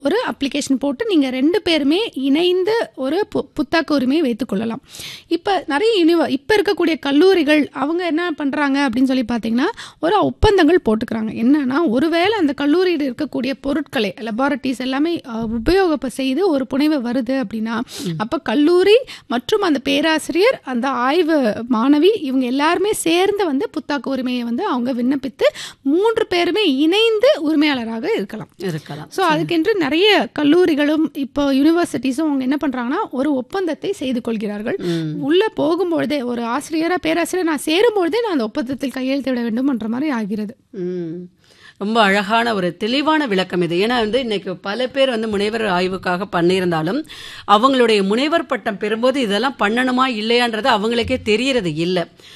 ஒரு அப்ளிகேஷன் போட்டு நீங்கள் ரெண்டு பேருமே இணைந்து ஒரு பு புத்தாக்க உரிமையை வைத்துக்கொள்ளலாம் இப்போ நிறைய யூனிவ இப்போ இருக்கக்கூடிய கல்லூரிகள் அவங்க என்ன பண்ணுறாங்க அப்படின்னு சொல்லி பார்த்தீங்கன்னா ஒரு ஒப்பந்தங்கள் போட்டுக்கிறாங்க என்னன்னா ஒருவேளை அந்த கல்லூரியில் இருக்கக்கூடிய பொருட்களை லெபார்ட்டரிஸ் எல்லாமே அஹ், உபயோக செய்து ஒரு புனைவு வருது அப்படின்னா அப்போ கல்லூரி மற்றும் அந்த பேராசிரியர் அந்த ஆய்வு மாணவி இவங்க எல்லாருமே சேர்ந்து வந்து புத்தாக்க உரிமையை வந்து அவங்க விண்ணப்பித்து மூன்று பேருமே இணைந்து உரிமையாளராக இருக்கலாம் இருக்கலாம் ஸோ அதுக்கென்று நிறைய கல்லூரிகளும் இப்போ யூனிவர்சிட்டிஸும் அவங்க என்ன பண்ணுறாங்கன்னா ஒரு ஒப்பந்தத்தை செய்து கொள்கிறார்கள் உள்ளே போகும்பொழுதே ஒரு ஆசிரியராக பேராசிரியர் நான் சேரும்பொழுதே நான் அந்த ஒப்பந்தத்தில் கையெழுத்திட வேண்டும்ன்ற மாதிரி ஆகிறது ம். ரொம்ப அழகான ஒரு தெளிவான விளக்கம் இது ஏன்னா வந்து இன்னைக்கு பல பேர் வந்து முனைவர் ஆய்வுக்காக பண்ணியிருந்தாலும் அவங்களுடைய முனைவர் பட்டம் பெறும்போது இதெல்லாம் பண்ணணுமா இல்லையான்றது அவங்களுக்கே தெரியறது இல்லை